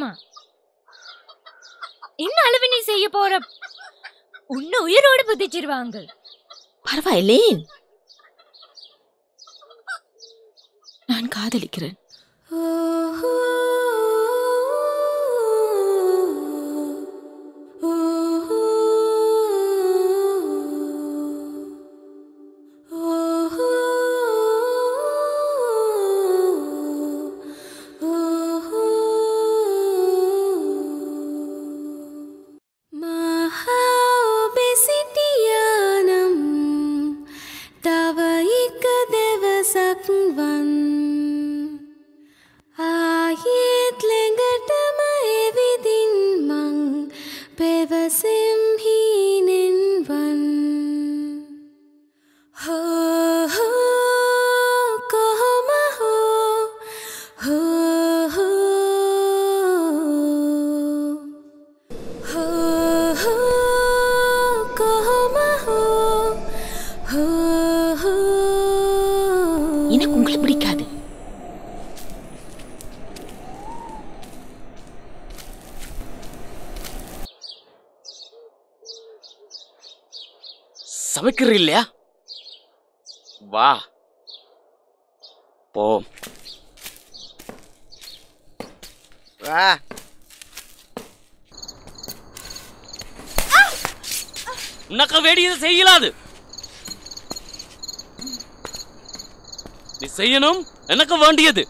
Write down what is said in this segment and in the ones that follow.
வேண்டாமா என்ன அளவு நீ செய்ய போற உன்னை உயிரோடு புதிச்சிருவாங்க பரவாயில்லேன் நான் காதலிக்கிறேன் මහඔබෙසිටියානම් තව එක දෙවසක් වන් ආයෙත් ලෙඟටම එවිදින් මං පෙවසෙම් හීනෙන් වන් හෝ හෝ කොහොම හෝ හෝ හෝ හෝ කොහොම හෝ හෝ හෝ எனக்கு உங்களை பிடிக்காது சமைக்கிற இல்லையா வா போ வா உனக்கு வேண்டியது செய்யலாது நீ செய்யணும் எனக்கு வேண்டியது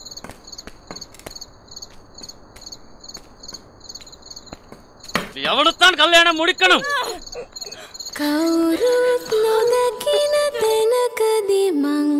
நீ எவனைத்தான் கல்யாணம் முடிக்கணும் කවුරුත් නොදකින තැනකදි මං